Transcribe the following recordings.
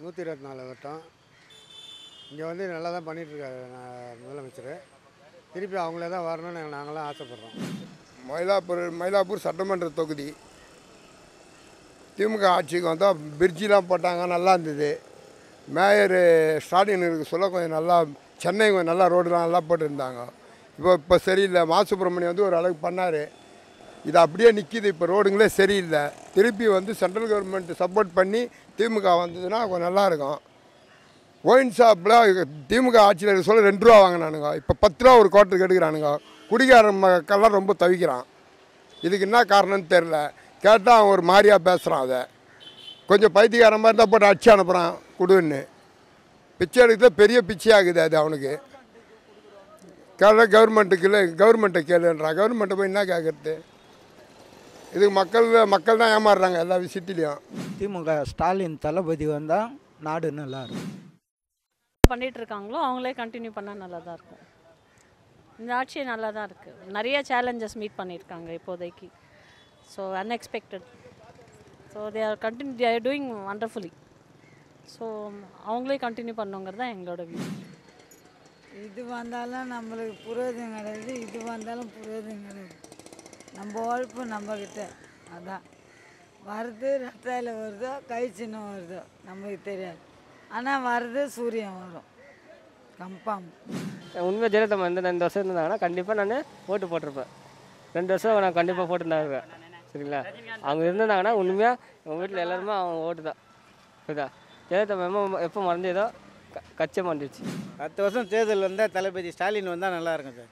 நூற்றி இருபத்தி நாலு வட்டம் இங்கே வந்து நல்லா தான் பண்ணிகிட்ருக்காரு முதலமைச்சர் திருப்பி அவங்களே தான் வரணும்னு நாங்களாம் ஆசைப்பட்றோம் மயிலாப்பூர் மயிலாப்பூர் சட்டமன்ற தொகுதி திமுக ஆட்சிக்கு வந்தால் பிரிட்ஜிலாம் போட்டாங்க நல்லா இருந்தது மேயர் ஸ்டாலினுக்கு சொல்ல கொஞ்சம் நல்லா சென்னை கொஞ்சம் நல்லா ரோடுலாம் நல்லா போட்டுருந்தாங்க இப்போ இப்போ சரியில்லை மா சுப்பிரமணியம் வந்து ஒரு அளவுக்கு பண்ணார் இது அப்படியே நிற்கிது இப்போ ரோடுங்களே சரியில்லை திருப்பி வந்து சென்ட்ரல் கவர்மெண்ட் சப்போர்ட் பண்ணி திமுக வந்ததுன்னா கொஞ்சம் நல்லாயிருக்கும் ஒயின் ஷாப்பில் திமுக ஆட்சியில் இருக்க சொல்ல ரெண்டு ரூபா வாங்கினானுங்க இப்போ பத்து ரூபா ஒரு கோட்டருக்கு எடுக்கிறானுங்க குடிகார மக்கள்லாம் ரொம்ப தவிக்கிறான் இதுக்கு என்ன காரணம்னு தெரில கேட்டால் அவன் ஒரு மாதிரியாக பேசுகிறான் அதை கொஞ்சம் பைத்தியக்கார மாதிரி தான் போட்டு அடிச்சு அனுப்புகிறான் குடுன்னு பிச்சை எடுக்கிறத பெரிய பிச்சையாகுது அது அவனுக்கு கேட்ட கவர்மெண்ட்டுக்கு இல்லை கவர்மெண்ட்டை கேளுன்றான் கவர்மெண்ட்டை போய் என்ன கேட்குறது இதுக்கு மக்கள் மக்கள் தான் ஏமாறுறாங்க எல்லா விஷயத்துலையும் திமுக ஸ்டாலின் தளபதி வந்தால் நாடு நல்லா இருக்கும் பண்ணிட்டு இருக்காங்களோ அவங்களே கண்டினியூ பண்ணால் நல்லா தான் இருக்கும் இந்த ஆட்சி நல்லா தான் இருக்குது நிறைய சேலஞ்சஸ் மீட் பண்ணியிருக்காங்க இப்போதைக்கு so unexpected so they are continue they are doing wonderfully so அவங்களே கண்டினியூ பண்ணுங்கிறது தான் எங்களோட வியூ இது வந்தாலும் நம்மளுக்கு புரோஜனம் கிடையாது இது வந்தாலும் புரோஜனம் கிடையாது நம்ம உழைப்பு நம்மக்கிட்ட அதான் வருது ரெட்டையில் வருதோ கை சின்னம் வருதோ நமக்கு தெரியாது ஆனால் வருது சூரியன் வரும் கன்ஃபார்ம் உண்மையாக ஜெயலலிதா வந்து ரெண்டு வருஷம் இருந்தாங்கன்னா கண்டிப்பாக நான் ஓட்டு போட்டிருப்பேன் ரெண்டு வருஷம் நான் கண்டிப்பாக போட்டுருந்தாங்க சரிங்களா அவங்க இருந்தாங்கன்னா உண்மையாக எங்கள் வீட்டில் எல்லாருமே அவங்க ஓட்டு தான் புரியுதா ஜெயலலிதா மேம் எப்போ மறந்ததோ க கச்சை மறந்துச்சு அடுத்த வருஷம் தேர்தல் வந்தால் தளபதி ஸ்டாலின் வந்தால் நல்லா இருக்கும் சார்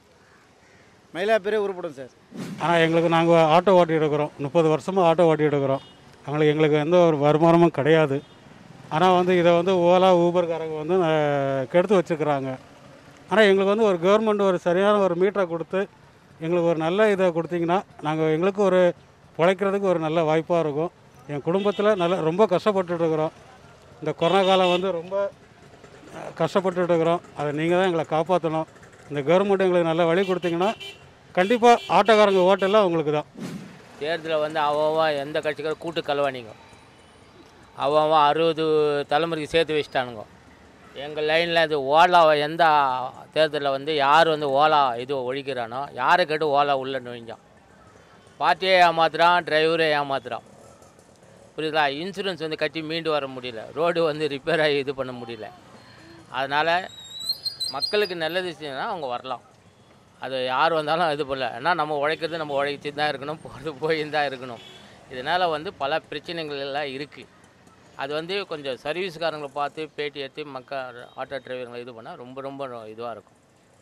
மயிலாப்பூரே உருப்படும் சார் ஆனால் எங்களுக்கு நாங்கள் ஆட்டோ ஓட்டிகிட்டு இருக்கிறோம் முப்பது வருஷமாக ஆட்டோ ஓட்டிகிட்டு இருக்கிறோம் அவங்களுக்கு எங்களுக்கு எந்த ஒரு வருமானமும் கிடையாது ஆனால் வந்து இதை வந்து ஓலா ஊபர்காரங்க வந்து அஹ், கெடுத்து வச்சுக்கிறாங்க ஆனால் எங்களுக்கு வந்து ஒரு கவர்மெண்ட் ஒரு சரியான ஒரு மீட்டரை கொடுத்து எங்களுக்கு ஒரு நல்ல இதை கொடுத்தீங்கன்னா நாங்கள் எங்களுக்கு ஒரு பிழைக்கிறதுக்கு ஒரு நல்ல வாய்ப்பாக இருக்கும் என் குடும்பத்தில் நல்ல ரொம்ப கஷ்டப்பட்டுட்டு இருக்கிறோம் இந்த கொரோனா காலம் வந்து ரொம்ப அஹ், கஷ்டப்பட்டுட்டு இருக்கிறோம் அதை நீங்கள் தான் எங்களை காப்பாற்றணும் இந்த கவர்மெண்ட் எங்களுக்கு நல்ல வழி கொடுத்தீங்கன்னா கண்டிப்பாக ஆட்டோக்காரங்க ஓட்டெல்லாம் உங்களுக்கு தான் தேர்தலில் வந்து அவன் எந்த கட்சிக்கார கூட்டு கலவாணிங்க அவன் அறுபது தலைமுறைக்கு சேர்த்து வச்சுட்டானுங்க எங்கள் லைனில் இது ஓலா எந்த தேர்தலில் வந்து யார் வந்து ஓலா இது ஒழிக்கிறானோ யாரை கேட்டு ஓலா உள்ளே நுழைஞ்சான் பார்ட்டியே ஏமாத்துறான் டிரைவரே ஏமாத்துறான் புரியுதா இன்சூரன்ஸ் வந்து கட்டி மீண்டு வர முடியல ரோடு வந்து ரிப்பேர் ஆகி இது பண்ண முடியல அதனால் மக்களுக்கு நல்லது செய்யணும்னா அவங்க வரலாம் அது யார் வந்தாலும் இது பண்ணல ஏன்னா நம்ம உழைக்கிறது நம்ம உழைச்சி தான் இருக்கணும் போகிறது போய் தான் இருக்கணும் இதனால் வந்து பல பிரச்சனைகள் எல்லாம் இருக்குது அது வந்து கொஞ்சம் சர்வீஸ்காரங்களை பார்த்து பேட்டி எடுத்து மக்கள் ஆட்டோ டிரைவருங்களை இது பண்ணால் ரொம்ப ரொம்ப இதுவாக இருக்கும்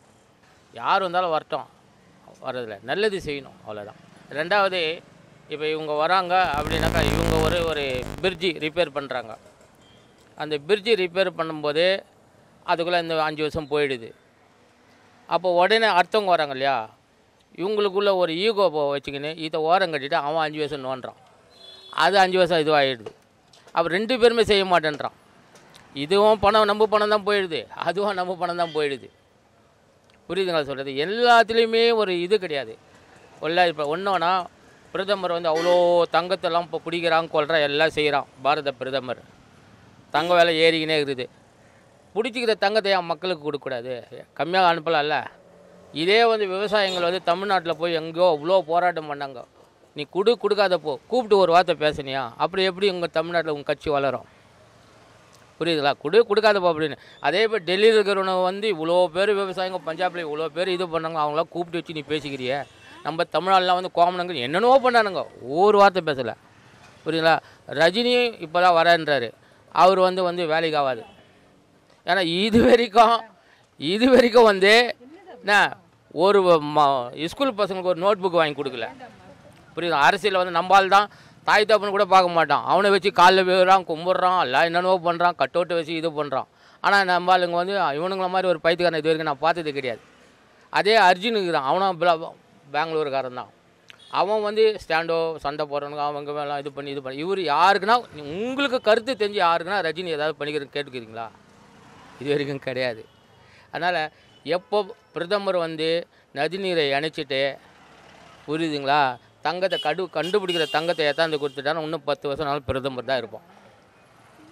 யார் வந்தாலும் வரட்டும் வர்றதில்ல நல்லது செய்யணும் அவ்வளோதான் ரெண்டாவது இப்போ இவங்க வராங்க அப்படின்னாக்கா இவங்க ஒரு ஒரு பிரிட்ஜி ரிப்பேர் பண்ணுறாங்க அந்த பிரிட்ஜி ரிப்பேர் பண்ணும்போது அதுக்குள்ளே இந்த அஞ்சு வருஷம் போயிடுது அப்போ உடனே அடுத்தவங்க வராங்க இல்லையா இவங்களுக்குள்ள ஒரு ஈகோ வச்சுக்கின்னு இதை ஓரம் கட்டிட்டு அவன் அஞ்சு வருஷம் நோண்டுறான் அது அஞ்சு வருஷம் இதுவாகிடுது அப்போ ரெண்டு பேருமே செய்ய மாட்டேன்றான் இதுவும் பணம் நம்ம பணம் தான் போயிடுது அதுவும் நம்ம பணம் தான் போயிடுது புரியுதுங்களா சொல்கிறது எல்லாத்துலேயுமே ஒரு இது கிடையாது உள்ள இப்போ ஒன்றோன்னா பிரதமர் வந்து அவ்வளோ தங்கத்தெல்லாம் இப்போ பிடிக்கிறான் கொள்கிறான் எல்லாம் செய்கிறான் பாரத பிரதமர் தங்க விலை ஏறிக்கினே இருக்குது பிடிச்சிக்கிற தங்கத்தை ஏன் மக்களுக்கு கொடுக்கக்கூடாது கம்மியாக அனுப்பலாம்ல இதே வந்து விவசாயிகள் வந்து தமிழ்நாட்டில் போய் எங்கேயோ இவ்வளோ போராட்டம் பண்ணாங்க நீ கொடு கொடுக்காத போ கூப்பிட்டு ஒரு வார்த்தை பேசுனியா அப்புறம் எப்படி உங்கள் தமிழ்நாட்டில் உங்கள் கட்சி வளரும் புரியுதுங்களா கொடு கொடுக்காதப்போ அப்படின்னு அதே இப்போ டெல்லியில் இருக்கிறவங்க வந்து இவ்வளோ பேர் விவசாயிங்க பஞ்சாபில் இவ்வளோ பேர் இது பண்ணாங்க அவங்களாம் கூப்பிட்டு வச்சு நீ பேசிக்கிறிய நம்ம தமிழ்நாடுலாம் வந்து கோமனங்க என்னென்னவோ பண்ணானுங்க ஒரு வார்த்தை பேசலை புரியுதுங்களா ரஜினி இப்போ தான் வரேன்றாரு அவர் வந்து வந்து வேலைக்கு ஆகாது ஏன்னா இது வரைக்கும் இது வரைக்கும் வந்து என்ன ஒரு ஸ்கூல் பசங்களுக்கு ஒரு நோட் புக் வாங்கி கொடுக்கல புரியுது அரசியலில் வந்து நம்மால் தான் தாய் தப்புன்னு கூட பார்க்க மாட்டான் அவனை வச்சு காலில் விழுறான் கும்பிட்றான் எல்லாம் என்னென்னவோ பண்ணுறான் கட்டோட்டு வச்சு இது பண்ணுறான் ஆனால் நம்ம ஆளுங்க வந்து இவனுங்கள மாதிரி ஒரு பைத்துக்காரன் இது வரைக்கும் நான் பார்த்தது கிடையாது அதே அர்ஜுனுக்கு தான் அவனும் பல- பெங்களூருக்காரன் தான் அவன் வந்து ஸ்டாண்டோ சண்டை போடுறவனுங்க அவங்க மேலே இது பண்ணி இது பண்ணி இவர் யாருக்குன்னா உங்களுக்கு கருத்து தெரிஞ்சு யாருக்குன்னா ரஜினி ஏதாவது பண்ணிக்கிறது கேட்டுக்கிறீங்களா இது வரைக்கும் கிடையாது அதனால் எப்போ பிரதமர் வந்து நதிநீரை இணைச்சிட்டு புரியுதுங்களா தங்கத்தை கடு கண்டுபிடிக்கிற தங்கத்தை ஏத்தாந்து கொடுத்துட்டாலும் இன்னும் பத்து வருஷம் நாள் பிரதமர் தான் இருப்போம்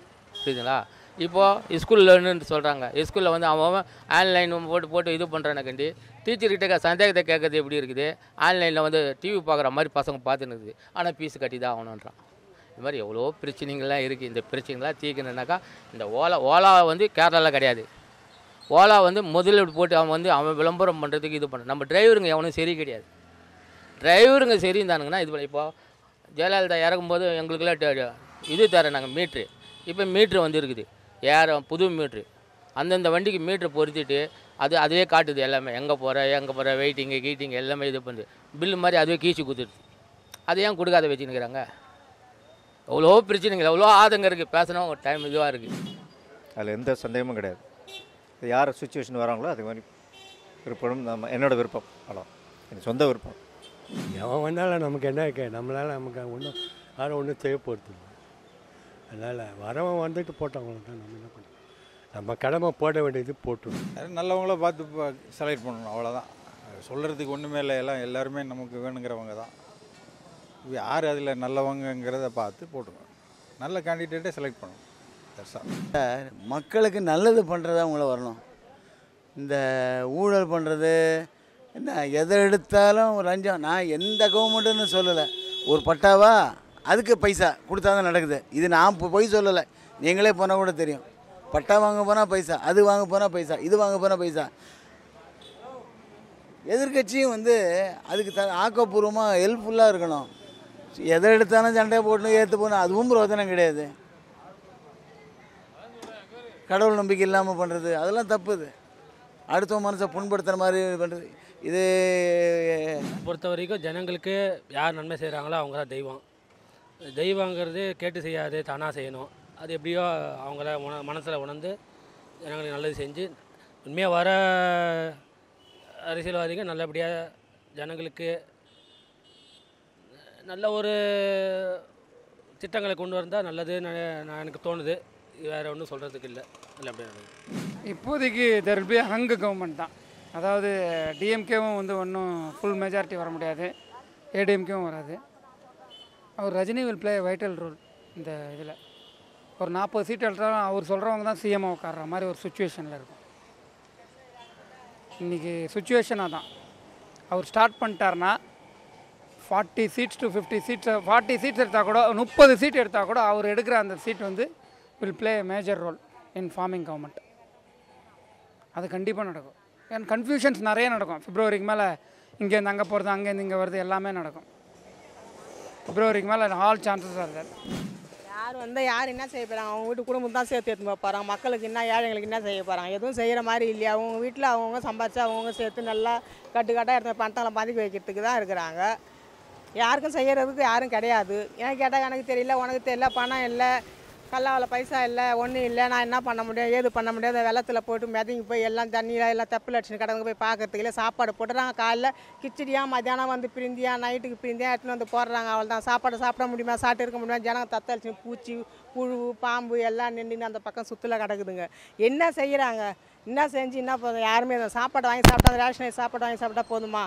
புரியுதுங்களா இப்போது ஸ்கூல்லன்னு சொல்கிறாங்க ஸ்கூலில் வந்து அவன் அவன் ஆன்லைன் போட்டு போட்டு இது பண்ணுறான கண்டி டீச்சர்கிட்ட சந்தேகத்தை கேட்கறது எப்படி இருக்குது ஆன்லைனில் வந்து டிவி பார்க்குற மாதிரி பசங்க பார்த்துன்னு இருக்குது ஆனால் ஃபீஸ் கட்டி தான் ஆகணுன்றான் இது மாதிரி எவ்வளோ பிரச்சனைகள்லாம் இருக்குது இந்த பிரச்சனைகள்லாம் தீர்க்கணுன்னாக்கா இந்த ஓலா ஓலா வந்து கேரளாவில் கிடையாது ஓலா வந்து முதலீடு போட்டு அவன் வந்து அவன் விளம்பரம் பண்ணுறதுக்கு இது பண்ண நம்ம டிரைவருங்க எவனும் சரி கிடையாது டிரைவருங்க சரி இருந்தானுங்கன்னா இது பண்ண இப்போ ஜெயலலிதா இறக்கும்போது எங்களுக்கெல்லாம் ட- இது தரேன் நாங்கள் மீட்ரு இப்போ மீட்ரு வந்து இருக்குது ஏற புது மீட்ரு அந்தந்த வண்டிக்கு மீட்ரு பொருத்திட்டு அது அதுவே காட்டுது எல்லாமே எங்கே போகிற எங்கே போகிற வெயிட்டிங்கு கீட்டிங் எல்லாமே இது பண்ணுது பில்லு மாதிரி அதுவே கீச்சு கொடுத்துடுது அது ஏன் கொடுக்காத வச்சுன்னுக்குறாங்க எவ்வளோ பிரச்சனைகள் எவ்வளோ ஆதங்கம் இருக்குது பேசினா ஒரு டைம் இதுவாக இருக்குது அதில் எந்த சந்தேகமும் கிடையாது இது யார் சுச்சுவேஷன் வராங்களோ அது மாதிரி விருப்பம் நம்ம என்னோட விருப்பம் அவ்வளோ என் சொந்த விருப்பம் எவன் வந்தாலும் நமக்கு என்ன இருக்கு நம்மளால் நமக்கு ஒன்றும் யாரும் ஒன்றும் செய்ய போகிறது இல்லை அதனால் வரவன் வந்துட்டு போட்டவங்கள தான் நம்ம என்ன பண்ணுறோம் நம்ம கடமை போட வேண்டியது போட்டுருணும் நல்லவங்கள பார்த்து செலக்ட் பண்ணணும் அவ்வளோதான் சொல்கிறதுக்கு ஒன்றுமே இல்லை எல்லாம் எல்லாருமே நமக்கு வேணுங்கிறவங்க தான் யார் அதில் நல்லவங்கங்கிறத பார்த்து போட்டுக்கணும் நல்ல கேண்டிடேட்டை செலக்ட் பண்ணணும் That's all. மக்களுக்கு நல்லது பண்ணுறது அவங்கள வரணும் இந்த ஊழல் பண்ணுறது என்ன எதை எடுத்தாலும் ஒரு லஞ்சம் நான் எந்த கவர்மெண்ட்டுன்னு சொல்லலை ஒரு பட்டாவா அதுக்கு பைசா கொடுத்தா தான் நடக்குது இது நான் இப்போ பொய் சொல்லலை நீங்களே போனால் கூட தெரியும் பட்டா வாங்க போனால் பைசா அது வாங்க போனால் பைசா இது வாங்க போனால் பைசா எதிர்க்கட்சியும் வந்து அதுக்கு த ஆக்கப்பூர்வமாக ஹெல்ப்ஃபுல்லாக இருக்கணும் எதை எடுத்தாலும் சண்டை போட்டு ஏற்று போகணும் அதுவும் பிரயோஜனம் கிடையாது கடவுள் நம்பிக்கை இல்லாமல் பண்ணுறது அதெல்லாம் தப்பு இது அடுத்த மனசை புண்படுத்துகிற மாதிரி பண்ணுறது இது பொறுத்த வரைக்கும் ஜனங்களுக்கு யார் நன்மை செய்கிறாங்களோ அவங்க தான் தெய்வம் தெய்வங்கிறது கேட்டு செய்யாது தானாக செய்யணும் அது எப்படியோ அவங்கள உண மனசில் உணர்ந்து ஜனங்களுக்கு நல்லது செஞ்சு உண்மையாக வர அரசியல்வாதிகள் நல்லபடியாக ஜனங்களுக்கு நல்ல ஒரு திட்டங்களை கொண்டு வந்தால் நல்லது நான் எனக்கு தோணுது வேறு ஒன்றும் சொல்கிறதுக்கு இல்லை நல்லபடியாக நடக்குது இப்போதைக்கு தெர் பி ஹங்கு கவர்மெண்ட் தான் அதாவது டிஎம்கேவும் வந்து ஒன்றும் ஃபுல் மெஜாரிட்டி வர முடியாது ஏடிஎம்கேவும் வராது அவர் Rajini will play vital role இந்த இதில் ஒரு நாற்பது சீட் எடுத்தாலும் அவர் சொல்கிறவங்க தான் சிஎம்மாக உட்கார்ற மாதிரி ஒரு சுச்சுவேஷனில் இருக்கும் இன்றைக்கி சுச்சுவேஷனாக தான் அவர் ஸ்டார்ட் பண்ணிட்டாருன்னா forty seats to fifty seats forty seats எடுத்தால் கூட முப்பது சீட் எடுத்தால் கூட அவர் எடுக்கிற அந்த சீட் வந்து will play major role in forming government அது கண்டிப்பாக நடக்கும் ஏன்னா கன்ஃபியூஷன்ஸ் நிறைய நடக்கும் பிப்ரவரிக்கு மேலே இங்கேருந்து அங்கே போகிறது அங்கேருந்து இங்கே வருது எல்லாமே நடக்கும் பிப்ரவரிக்கு மேலே ஆல் சான்சஸ் ஆர் தேர் யார் வந்து யார் என்ன செய்ய போகிறாங்க அவங்க வீட்டு குடும்பம் தான் சேர்த்து எடுத்து போகிறாங்க மக்களுக்கு என்ன ஏழைங்களுக்கு என்ன செய்ய போகிறாங்க எதுவும் செய்கிற மாதிரி இல்லையா அவங்க வீட்டில் அவங்கவுங்க சம்பாதிச்சு அவங்கவுங்க சேர்த்து நல்லா கட்டுக்கட்டாக எடுத்த பணத்தங்களை பதுக்கி வைக்கிறதுக்கு தான் இருக்கிறாங்க யாருக்கும் செய்கிறதுக்கு யாரும் கிடையாது ஏன் கேட்டால் எனக்கு தெரியல உனக்கு தெரியல பணம் இல்லை கல்லாவில் பைசா இல்லை ஒன்றும் இல்லை நான் என்ன பண்ண முடியும் ஏது பண்ண முடியாது வெள்ளத்தில் போட்டு மிதங்கி போய் எல்லாம் தண்ணியில் எல்லாம் தெப்பில் அடிச்சுன்னு கிடங்க போய் பார்க்கறதுக்கு இல்லை சாப்பாடு போட்டுறாங்க காலைல கிச்சடியா மத்தியானம் வந்து பிரிந்தியா நைட்டுக்கு பிரிந்தியா எடுத்துன்னு வந்து போடுறாங்க அவள் தான் சாப்பாடு சாப்பிட முடியுமா சாப்பிட்டு இருக்க முடியுமா ஜனங்க தத்தளிச்சு பூச்சி புழு பாம்பு எல்லாம் நின்று அந்த பக்கம் சுற்றில் கிடக்குதுங்க என்ன செய்கிறாங்க என்ன செஞ்சு என்ன போதும் யாருமே அந்த சாப்பாடு வாங்கி சாப்பிட்டா அந்த ரேஷன் சாப்பாடு வாங்கி சாப்பிட்டா போதுமா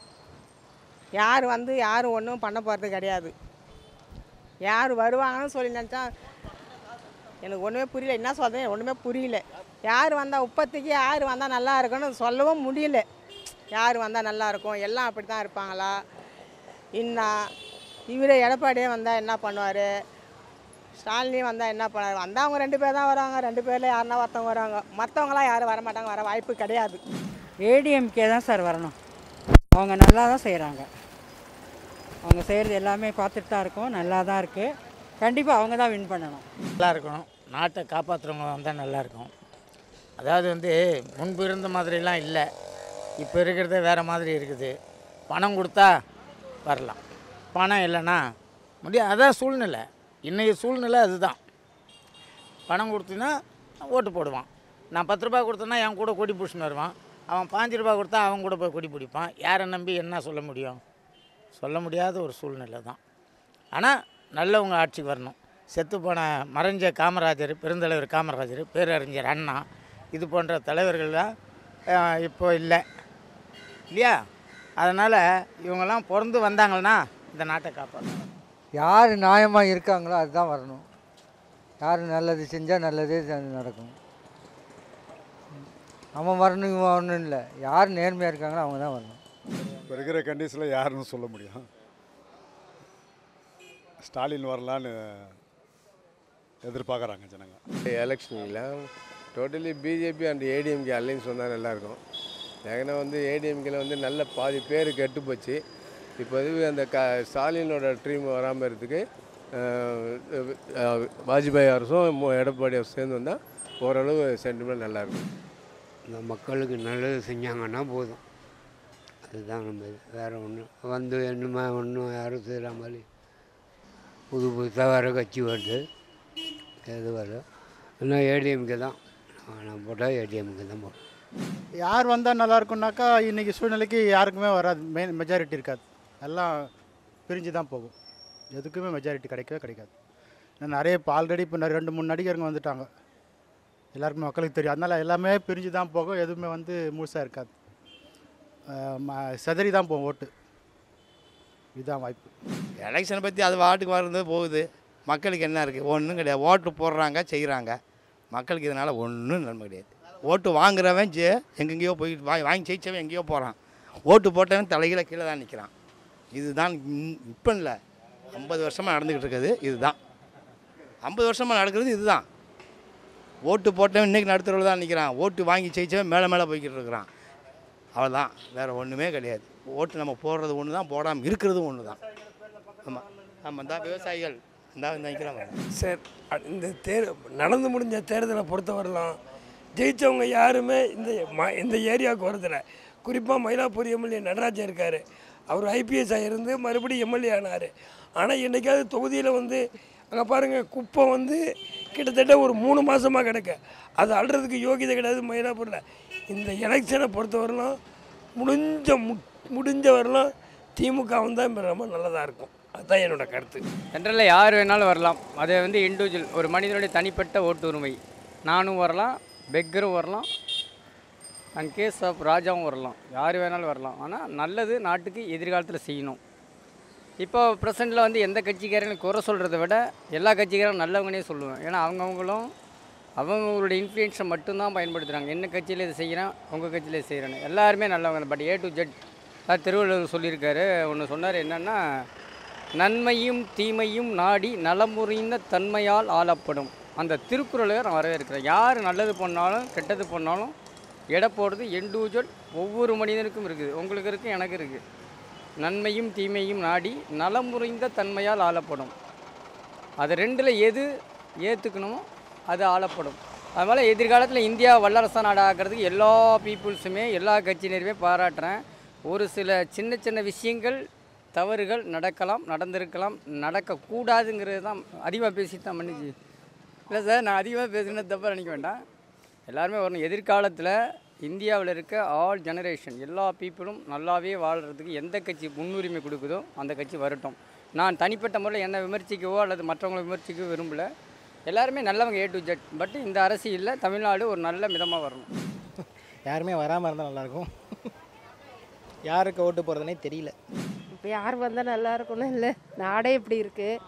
யார் வந்து யாரும் ஒன்றும் பண்ண போகிறது கிடையாது யார் வருவாங்கன்னு சொல்லி நினச்சா எனக்கு ஒன்றுமே புரியல என்ன சொல்கிறேன் ஒன்றுமே புரியல யார் வந்தால் உற்பத்திக்கு யார் வந்தால் நல்லா இருக்குன்னு சொல்லவும் முடியல யார் வந்தால் நல்லா இருக்கும் எல்லாம் அப்படி தான் இருப்பாங்களா இன்னா இவரே எடப்பாடியே வந்தால் என்ன பண்ணுவார் ஸ்டாலினி வந்தால் என்ன பண்ணுவார் வந்தால் அவங்க ரெண்டு பேர் தான் வருவாங்க ரெண்டு பேரில் யாருன்னா ஒருத்தவங்க வருவாங்க மற்றவங்களாம் யாரும் வர மாட்டாங்க வர வாய்ப்பு கிடையாது ஏடிஎம்கே தான் சார் வரணும் அவங்க நல்லா தான் செய்கிறாங்க அவங்க செய்கிறது எல்லாமே பார்த்துட்டு தான் இருக்கோம் நல்லா தான் இருக்குது கண்டிப்பாக அவங்க தான் வின் பண்ணணும் நல்லா இருக்கணும் நாட்டை காப்பாற்றுறவங்க வந்தால் நல்லா இருக்கும் அதாவது வந்து முன்பு இருந்த மாதிரிலாம் இல்லை இப்போ இருக்கிறதே வேறு மாதிரி இருக்குது பணம் கொடுத்தா வரலாம் பணம் இல்லைன்னா முடியாது அதான் சூழ்நிலை இன்றைய சூழ்நிலை அதுதான் பணம் கொடுத்தீங்கன்னா ஓட்டு போடுவான் நான் பத்து ரூபா கொடுத்தேன்னா என் கூட கொடி பிடிச்சின்னு வருவான் அவன் பாஞ்சு ரூபா கொடுத்தா அவன் கூட போய் கொடி பிடிப்பான் யாரை நம்பி என்ன சொல்ல முடியும் சொல்ல முடியாத ஒரு சூழ்நிலை தான் ஆனால் நல்லவங்க ஆட்சிக்கு வரணும் செத்து போன மறைஞ்ச காமராஜர் பெருந்தலைவர் காமராஜர் பேரறிஞர் அண்ணா இது போன்ற தலைவர்கள்லாம் அஹ், இப்போ இல்லை இல்லையா அதனால் இவங்கெல்லாம் பிறந்து வந்தாங்கன்னா இந்த நாட்டை காப்பாற்றணும் யார் நியாயமாக இருக்காங்களோ அதுதான் வரணும் யார் நல்லது செஞ்சால் நல்லதே செ- நடக்கும் அவன் வரணும் இவன் வரணும் இல்லை யார் நேர்மையாக இருக்காங்களோ அவங்க தான் வரணும் இப்போ இருக்கிற கண்டிஷனில் யாருன்னு சொல்ல முடியும் ஸ்டாலின் வரலான்னு எதிர்பார்க்குறாங்க ஜனங்க எலெக்ஷனில் totally BJP and ADMK alliance வந்தால் நல்லாயிருக்கும் ஏன்னா வந்து ஏடிஎம்கேல வந்து நல்ல பாதி பேர் கெட்டு போச்சு இப்போ இது அந்த க ஸ்டாலினோட ட்ரீம் வராமல் இருக்கிறதுக்கு அஹ், அஹ், வாஜ்பாய் அரசும் மு- எடப்பாடி அரசும் சேர்ந்து வந்தால் ஓரளவு சென்டிமெண்ட் நல்லாயிருக்கும் இந்த மக்களுக்கு நல்லது செஞ்சாங்கன்னா போதும் அதுதான் நம்ம இது வேறு ஒன்றும் வந்து என்னமா ஒன்றும் யாரும் செய்கிற மாதிரி புது புதுசாக வேறு கட்சி வருது எது வரும் இன்னும் ஏடிஎம்கே தான் நான் போட்டால் ஏடிஎம்கே தான் போட்டேன் யார் வந்தால் நல்லா இருக்கும்னாக்கா இன்றைக்கி சூழ்நிலைக்கு யாருக்குமே வராது மெயின் மெஜாரிட்டி இருக்காது எல்லாம் பிரிஞ்சு தான் போகும் எதுக்குமே மெஜாரிட்டி கிடைக்கவே கிடைக்காது இன்னும் நிறைய இப்போ ஆல்ரெடி இப்போ நிறைய ரெண்டு மூணு நடிகருங்க வந்துட்டாங்க எல்லாருக்குமே மக்களுக்கு தெரியும் அதனால் எல்லாமே பிரிஞ்சு தான் போகும் எதுவுமே வந்து முழுசாக இருக்காது அஹ் ம- சிதறி தான் போகும் ஓட்டு இதுதான் வாய்ப்பு எலெக்ஷனை பற்றி அது வாட்டுக்கு வர்றது போகுது மக்களுக்கு என்ன இருக்குது ஒன்றும் கிடையாது ஓட்டு போடுறாங்க செய்கிறாங்க மக்களுக்கு இதனால் ஒன்றும் நன்மை கிடையாது ஓட்டு வாங்குறவன் ஜெ எங்கெங்கேயோ போய் வாங்கி வாங்கி ஜெயிச்சவன் எங்கேயோ போகிறான் ஓட்டு போட்டவன் தலைகீழ கீழே தான் நிற்கிறான் இதுதான் இப்போ இல்லை ஐம்பது வருஷமாக நடந்துக்கிட்டு இருக்குது இதுதான் ஐம்பது வருஷமாக நடக்கிறது இதுதான் ஓட்டு போட்டவன் இன்றைக்கி நடுத்தரவில் தான் நிற்கிறான் ஓட்டு வாங்கி ஜெயிச்சவன் மேலே மேலே போய்கிட்டு இருக்கிறான் அவ்வளோதான் வேறு ஒன்றுமே கிடையாது ஓட்டு நம்ம போடுறது ஒன்று தான் போடாமல் இருக்கிறதும் ஒன்று தான் ஆமாம் ஆமாம் தான் விவசாயிகள் இந்த நினைக்கிறாங்க சார் அ- இந்த தேர் நடந்து முடிஞ்ச தேர்தலை பொறுத்தவரைலாம் ஜெயித்தவங்க யாருமே இந்த ம இந்த ஏரியாவுக்கு வரதில்ல குறிப்பாக மயிலாப்பூர் எம்எல்ஏ நடராஜன் இருக்கார் அவர் ஐபிஎஸ் இருந்து மறுபடியும் எம்எல்ஏ ஆனார் ஆனால் என்றைக்காவது தொகுதியில் வந்து அங்கே பாருங்கள் குப்பை வந்து கிட்டத்தட்ட ஒரு மூணு மாதமாக கிடக்கு அது அள்ளுறதுக்கு யோகிதை கிடையாது மயிலாப்பூரில் இந்த எலெக்ஷனை பொறுத்தவரைலாம் முடிஞ்ச மு முடிஞ்ச வரலாம் திமுக வந்தால் ரொம்ப நல்லதாக இருக்கும் அதுதான் என்னோட கருத்து ஜென்ரலில் யார் வேணாலும் வரலாம் அது வந்து இண்டிவிஜுவல் ஒரு மனிதனுடைய தனிப்பட்ட ஓட்டு உரிமை நானும் வரலாம் பெக்கரும் வரலாம் அண்ட் கேஸ் ஆஃப் ராஜாவும் வரலாம் யார் வேணாலும் வரலாம் ஆனால் நல்லது நாட்டுக்கு எதிர்காலத்தில் செய்யணும் இப்போ ப்ரெசென்ட்டில் வந்து எந்த கட்சிக்காரங்களும் குறை சொல்கிறத விட எல்லா கட்சிக்காரும் நல்லவங்கனே சொல்லுவேன் ஏன்னா அவங்கவுங்களும் அவங்களுடைய இன்ஃப்ளூயன்ஸை மட்டும்தான் பயன்படுத்துகிறாங்க என்ன கட்சியில் இது செய்கிறேன் உங்கள் கட்சியில் இது செய்கிறேன்னு எல்லாருமே நல்லவங்க பட் ஏ டு ஜெட் அதாவது திருவள்ளுவர் சொல்லியிருக்காரு ஒன்று சொன்னார் என்னென்னா நன்மையும் தீமையும் நாடி நலமுறைந்த தன்மையால் ஆளப்படும் அந்த திருக்குறளை நான் வரவேற்கிறேன் யார் நல்லது பண்ணாலும் கெட்டது பண்ணாலும் எடை போடுறது இண்டிவிஜுவல் ஒவ்வொரு மனிதனுக்கும் இருக்குது உங்களுக்கு இருக்குது எனக்கு இருக்குது நன்மையும் தீமையும் நாடி நலமுறைந்த தன்மையால் ஆளப்படும் அது ரெண்டில் எது ஏற்றுக்கணுமோ அது ஆளப்படும் அதனால் எதிர்காலத்தில் இந்தியா வல்லரசு நாடு ஆக்கிறதுக்கு எல்லா பீப்புள்ஸுமே எல்லா கட்சியினருமே பாராட்டுறேன் ஒரு சில சின்ன சின்ன விஷயங்கள் தவறுகள் நடக்கலாம் நடந்திருக்கலாம் நடக்கக்கூடாதுங்கிறது தான் அதிகமாக பேசிட்டு தான் பண்ணிச்சு இல்லை சார் நான் அதிகமாக பேசுனது தப்பாக நினைக்க வேண்டாம் எல்லாருமே வரணும் எதிர்காலத்தில் இந்தியாவில் இருக்க ஆல் ஜெனரேஷன் எல்லா பீப்புளும் நல்லாவே வாழ்கிறதுக்கு எந்த கட்சி முன்னுரிமை கொடுக்குதோ அந்த கட்சி வரட்டும் நான் தனிப்பட்ட முறையில் என்னை விமர்சிக்கவோ அல்லது மற்றவங்களை விமர்சிக்கவோ விரும்பல எல்லாருமே நல்லவங்க ஏ டு ஜெட் பட் இந்த அரசியலில் தமிழ்நாடு ஒரு நல்ல மிதமாக வரணும் யாருமே வராமல் இருந்தால் நல்லாயிருக்கும் யாருக்கு ஓட்டு போகிறதுனே தெரியல இப்போ யார் வந்தால் நல்லா இருக்கும்னு இல்லை நாடே இப்படி இருக்குது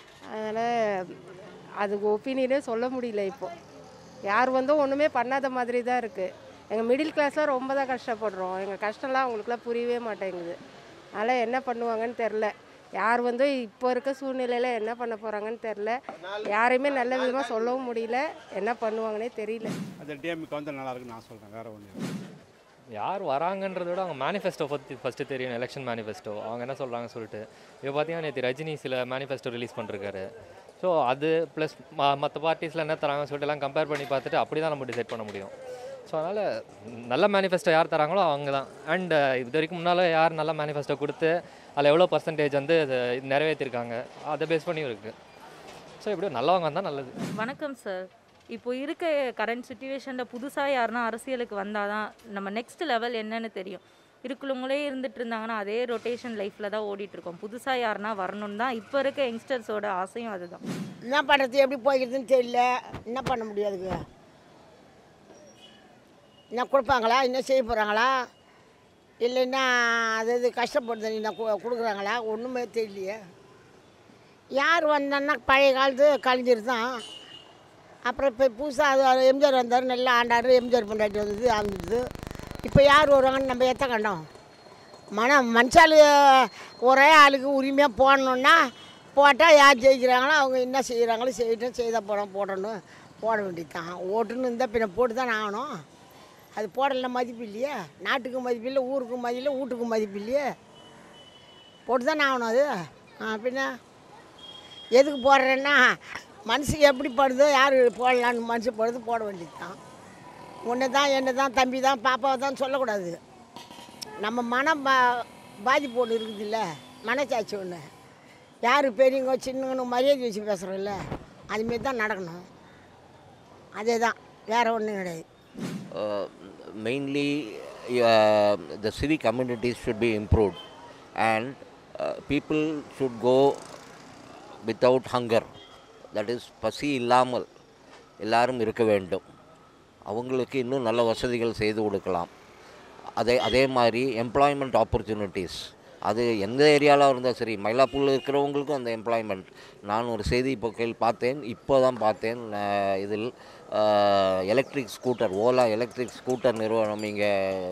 அதனால் அதுக்கு ஒப்பீனியனே சொல்ல முடியல இப்போ யார் வந்தும் ஒன்றுமே பண்ணாத மாதிரி தான் இருக்குது எங்கள் மிடில் கிளாஸ்லாம் ரொம்ப தான் கஷ்டப்படுறோம் எங்கள் கஷ்டம்லாம் அவங்களுக்குலாம் புரியவே மாட்டேங்குது அதனால் என்ன பண்ணுவாங்கன்னு தெரில யார் வந்து இப்போ இருக்க சூழ்நிலையில் என்ன பண்ண போகிறாங்கன்னு தெரில யாரையுமே நல்ல விதமாக சொல்லவும் முடியல என்ன பண்ணுவாங்கன்னே தெரியல அது டிஎம்கே வந்து நல்லா இருக்குன்னு நான் சொல்கிறேன் வேறு ஒன்று யார் வராங்கன்றத விட அவங்க மேனிஃபெஸ்டோ பற்றி ஃபஸ்ட்டு தெரியும் எலெக்ஷன் மேனிஃபெஸ்டோ அவங்க என்ன சொல்கிறாங்க சொல்லிட்டு இப்போ பார்த்தீங்கன்னா நேற்று ரஜினி சில மேனிஃபெஸ்டோ ரிலீஸ் பண்ணிருக்காரு ஸோ அது ப்ளஸ் மற்ற பார்ட்டிஸில் என்ன தராங்கன்னு சொல்லிட்டு எல்லாம் கம்பேர் பண்ணி பார்த்துட்டு அப்படி தான் நம்ம டிசைட் பண்ண முடியும் ஸோ அதனால் நல்ல மேனிஃபெஸ்டோ யார் தராங்களோ அவங்க தான் அண்ட் இது வரைக்கும் முன்னால் யார் நல்ல மேனிஃபெஸ்டோ கொடுத்து அதில் எவ்வளோ பர்சன்டேஜ் வந்து இது நிறைவேற்றிருக்காங்க அதை பேஸ் பண்ணியும் இருக்குது ஸோ எப்படியோ நல்லவங்க வந்தால் நல்லது வணக்கம் சார் இப்போ இருக்க கரண்ட் சுச்சுவேஷனில் புதுசாக யாருன்னா அரசியலுக்கு வந்தால் தான் நம்ம நெக்ஸ்ட் லெவல் என்னன்னு தெரியும் இருக்குள்ளவங்களே இருந்துட்டு இருந்தாங்கன்னா அதே ரொட்டேஷன் லைஃப்பில் தான் ஓடிட்டு இருக்கோம் புதுசாக யாருன்னா வரணும்னு தான் இப்போ இருக்க யங்ஸ்டர்ஸோட ஆசையும் அதுதான் என்ன பண்ணுறது எப்படி போய்க்கிறதுன்னு தெரியல என்ன பண்ண முடியாதுங்க என்ன கொடுப்பாங்களா என்ன செய்ய போகிறாங்களா இல்லைன்னா அது இது கஷ்டப்படுது என்ன கு- கொடுக்குறாங்களா ஒன்றுமே தெரியலையே யார் வந்தான்னா பழைய காலத்து கலைஞர் தான் அப்புறம் இப்போ புதுசாக அது எம்ஜிஆர் வந்தார் நல்லா ஆண்டார் எம்ஜிஆர் பொண்டாட்டி வந்தது ஆகுது இப்போ யார் வருவாங்கன்னு நம்ம எத்த கண்டோம் மன மனுஷாலு ஒரே ஆளுக்கு உரிமையாக போடணுன்னா போட்டால் யார் ஜெயிக்கிறாங்களோ அவங்க என்ன செய்கிறாங்களோ செய்யட்டும் செய்த போடணும் போடணும் போட வேண்டியது தான் ஓட்டுன்னு இருந்தால் பின்ன போட்டு தானே ஆகணும் அது போடல மதிப்பு இல்லையே நாட்டுக்கு மதிப்பு இல்லை ஊருக்கு மதிப்பு இல்லை வீட்டுக்கு மதிப்பு இல்லையே போட்டு தானே ஆகணும் அது ஆ பின்ன எதுக்கு போடுறேன்னா மனசுக்கு எப்படி படுதோ யார் போடலான்னு மனசு படுது போட வேண்டியது தான் உன்னை தான் என்னை தான் தம்பி தான் பாப்பாவை தான் சொல்லக்கூடாது நம்ம மனம் பா பாதிப்பு ஒன்று இருக்குதுல்ல மனச்சாட்சி ஒன்று யார் பெரியவங்க சின்னவங்க மரியாதை வச்சு பேசுகிறோம்ல அதுமாரி தான் நடக்கணும் அதே தான் வேறு ஒன்றும் கிடையாது uh, mainly uh, the civic amenities should be improved and uh, people should go without hunger that is பசி இல்லாமல் எல்லாரும் இருக்க வேண்டும் அவங்களுக்கு இன்னும் நல்ல வசதிகள் செய்து கொடுக்கலாம் அதே அதே மாதிரி எம்ப்ளாய்மெண்ட் ஆப்பர்ச்சுனிட்டிஸ் அது எந்த ஏரியாவில் இருந்தால் சரி மயிலாப்பூரில் இருக்கிறவங்களுக்கும் அந்த எம்ப்ளாய்மெண்ட் நான் ஒரு செய்தி இப்போ கேள் பார்த்தேன் இப்போ தான் பார்த்தேன் அஹ், இதில் electric scooter Ola electric scooter நிறுவனம் இங்கே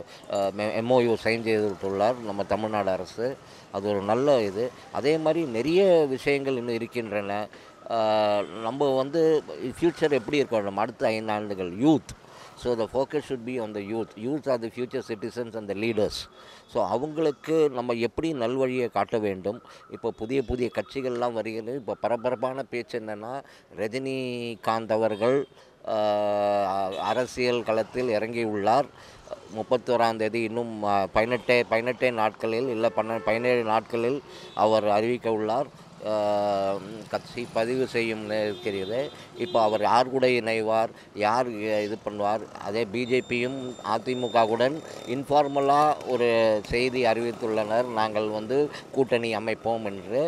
எம்ஓயு சைன் செய்துள்ளார் நம்ம தமிழ்நாடு அரசு அது ஒரு நல்ல இது அதே மாதிரி நிறைய விஷயங்கள் இன்னும் இருக்கின்றன அஹ், நம்ம வந்து ஃப்யூச்சர் எப்படி இருக்க வேண்டும் அடுத்த ஐந்து ஆண்டுகள் youth so the focus should be on the youth youth are the future citizens and the leaders so அவங்களுக்கு நம்ம எப்படி நல்வழியை காட்ட வேண்டும் இப்போ புதிய புதிய கட்சிகள்லாம் வருகிறது இப்போ பரபரப்பான பேச்சு என்னென்னா ரஜினிகாந்த் அவர்கள் ஆஹ், அரசியல் களத்தில் இறங்கியுள்ளார் முப்பத்தோராம் தேதி இன்னும் ஆஹ், பதினெட்டே பதினெட்டே நாட்களில் இல்லை பன்ன பதினேழு நாட்களில் அவர் அறிவிக்க உள்ளார் ஆஹ், கட்சி பதிவு செய்யும் இருக்கிறது இப்போ அவர் யார் கூட இணைவார் யார் இது பண்ணுவார் அதே பிஜேபியும் அதிமுகவுடன் இன்ஃபார்மலாக ஒரு செய்தி அறிவித்துள்ளனர் நாங்கள் வந்து கூட்டணி அமைப்போம் என்று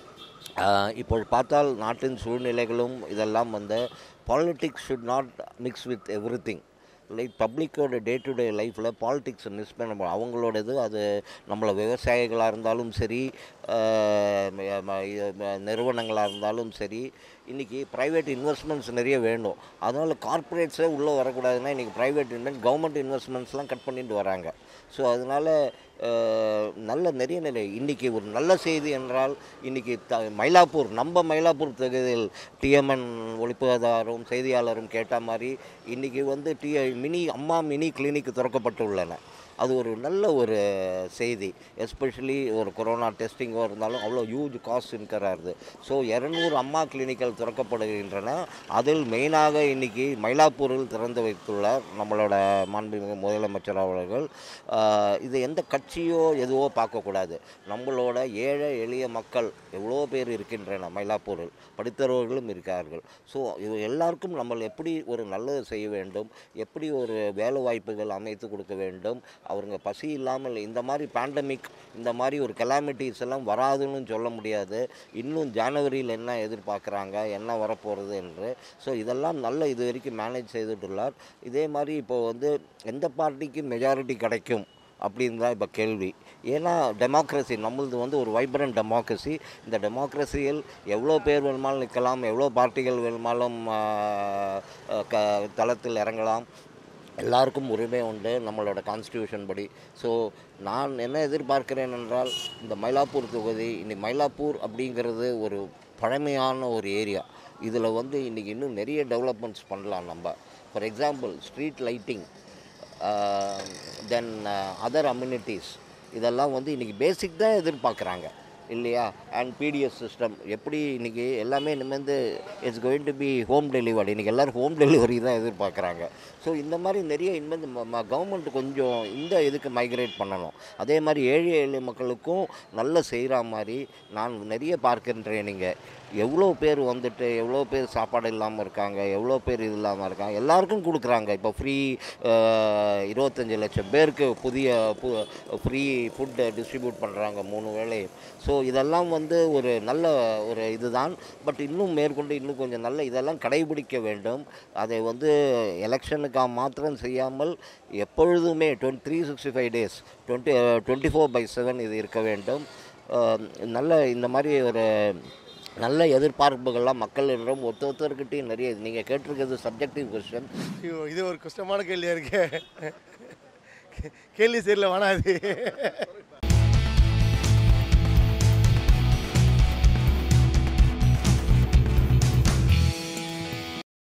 ஆஹ், இப்போ பார்த்தால் நாட்டின் சூழ்நிலைகளும் இதெல்லாம் வந்து politics should not mix with everything like பப்ளிக்கோட டே டு டே லைஃப்பில் பாலிடிக்ஸை மிஸ் பண்ண முடியாது அவங்களோடது அது நம்மளை விவசாயிகளாக இருந்தாலும் சரி ஆஹ் ம- ம- இது ம- நிறுவனங்களாக இருந்தாலும் சரி இன்றைக்கி ப்ரைவேட் இன்வெஸ்ட்மெண்ட்ஸ் நிறைய வேண்டும் அதனால் கார்ப்பரேட்ஸே உள்ளே வரக்கூடாதுன்னா இன்றைக்கி ப்ரைவேட் இன்வெஸ்ட் கவர்மெண்ட் இன்வெஸ்ட்மெண்ட்ஸ்லாம் கட் பண்ணிட்டு வராங்க ஸோ அதனால் நல்ல நிறைய நிலை இன்றைக்கி ஒரு நல்ல செய்தி என்றால் இன்றைக்கி த மயிலாப்பூர் நம்ம மயிலாப்பூர் தொகுதியில் டிஎம்என் ஒளிப்பதாரும் செய்தியாளரும் கேட்ட மாதிரி இன்றைக்கி வந்து டி மினி அம்மா மினி கிளினிக் திறக்கப்பட்டுள்ளன அது ஒரு நல்ல ஒரு செய்தி எஸ்பெஷலி ஒரு கொரோனா டெஸ்டிங்கோ இருந்தாலும் அவ்வளோ ஹியூஜ் காஸ்ட் இருக்கிறாரு ஸோ இரநூறு அம்மா கிளினிக்கல் திறக்கப்படுகின்றன அதில் மெயினாக இன்னைக்கு மயிலாப்பூரில் திறந்து வைத்துள்ளார் நம்மளோட மாண்புமிகு முதலமைச்சர் அவர்கள் ஆஹ் இது எந்த கட்சியோ எதுவோ பார்க்கக்கூடாது நம்மளோட ஏழை எளிய மக்கள் எவ்வளோ பேர் இருக்கின்றன மயிலாப்பூரில் படித்தவர்களும் இருக்கார்கள் ஸோ இது எல்லாருக்கும் நம்ம எப்படி ஒரு நல்லது செய்ய வேண்டும் எப்படி ஒரு வேலை வாய்ப்புகள் அமைத்து கொடுக்க வேண்டும் அவருங்க பசி இல்லாமல் இந்த மாதிரி பேண்டமிக் இந்த மாதிரி ஒரு கெலாமிட்டிஸ் எல்லாம் வராதுன்னு சொல்ல முடியாது இன்னும் ஜனவரியில் என்ன எதிர்பார்க்குறாங்க என்ன வரப்போகிறது என்று ஸோ இதெல்லாம் நல்ல இது வரைக்கும் மேனேஜ் செய்துட்டுள்ளார் இதே மாதிரி இப்போ வந்து எந்த பார்ட்டிக்கு மெஜாரிட்டி கிடைக்கும் அப்படின்னு தான் இப்போ கேள்வி ஏன்னா டெமோக்ரஸி நம்மளது வந்து ஒரு வைப்ரண்ட் டெமோக்ரஸி இந்த டெமோக்ரஸியில் எவ்வளோ பேர் வேணுமாலும் நிற்கலாம் எவ்வளோ பார்ட்டிகள் வேணுமாலும் ஆஹ், ஆஹ், க தளத்தில் இறங்கலாம் எல்லாருக்கும் உரிமை உண்டு நம்மளோட கான்ஸ்டியூஷன் படி ஸோ நான் என்ன எதிர்பார்க்கிறேன் என்றால் இந்த மயிலாப்பூர் தொகுதி இன்னைக்கு மயிலாப்பூர் அப்படிங்கிறது ஒரு பழமையான ஒரு ஏரியா இதில் வந்து இன்றைக்கி இன்னும் நிறைய டெவலப்மெண்ட்ஸ் பண்ணலாம் நம்ம for example street lighting then other amenities இதெல்லாம் வந்து இன்றைக்கி பேசிக் தான் எதிர்பார்க்குறாங்க இல்லையா அண்ட் பிடிஎஸ் சிஸ்டம் எப்படி இன்றைக்கி எல்லாமே இனிமேந்து it's going to be home delivery இன்றைக்கி எல்லோரும் ஹோம் டெலிவரி தான் எதிர்பார்க்குறாங்க ஸோ இந்த மாதிரி நிறைய இனிமேல் கவர்மெண்ட் கொஞ்சம் இந்த இதுக்கு மைக்ரேட் பண்ணணும் அதே மாதிரி ஏழை எளிய மக்களுக்கும் நல்ல செய்கிற மாதிரி நான் நிறைய பார்க்கின்றேன் நீங்கள் எவ்வளோ பேர் வந்துட்டு எவ்வளோ பேர் சாப்பாடு இல்லாமல் இருக்காங்க எவ்வளோ பேர் இது இல்லாமல் இருக்காங்க எல்லாருக்கும் கொடுக்குறாங்க இப்போ ஃப்ரீ இருபத்தஞ்சி லட்சம் பேருக்கு புதிய ஃப்ரீ ஃபுட்டு டிஸ்ட்ரிபியூட் பண்ணுறாங்க மூணு வேளை ஸோ இதெல்லாம் வந்து ஒரு நல்ல ஒரு இதுதான் பட் இன்னும் மேற்கொண்டு இன்னும் கொஞ்சம் நல்ல இதெல்லாம் கடைபிடிக்க வேண்டும் அதை வந்து எலெக்ஷனுக்காக மாத்திரம் செய்யாமல் எப்பொழுதுமே twenty three sixty five days twenty twenty four by seven இது இருக்க வேண்டும் அஹ் நல்ல இந்த மாதிரி ஒரு நல்ல எதிர்பார்ப்புகள்லாம் மக்களிடம் ஒருத்த ஒருத்தர்கிட்டையும் நிறைய நீங்கள் கேட்டிருக்கிறது சப்ஜெக்டிவ் கொஸ்டின் ஐயோ இது ஒரு கஷ்டமான கேள்வியாக இருக்கு கேள்வி சரியில்லை வேணாம் இது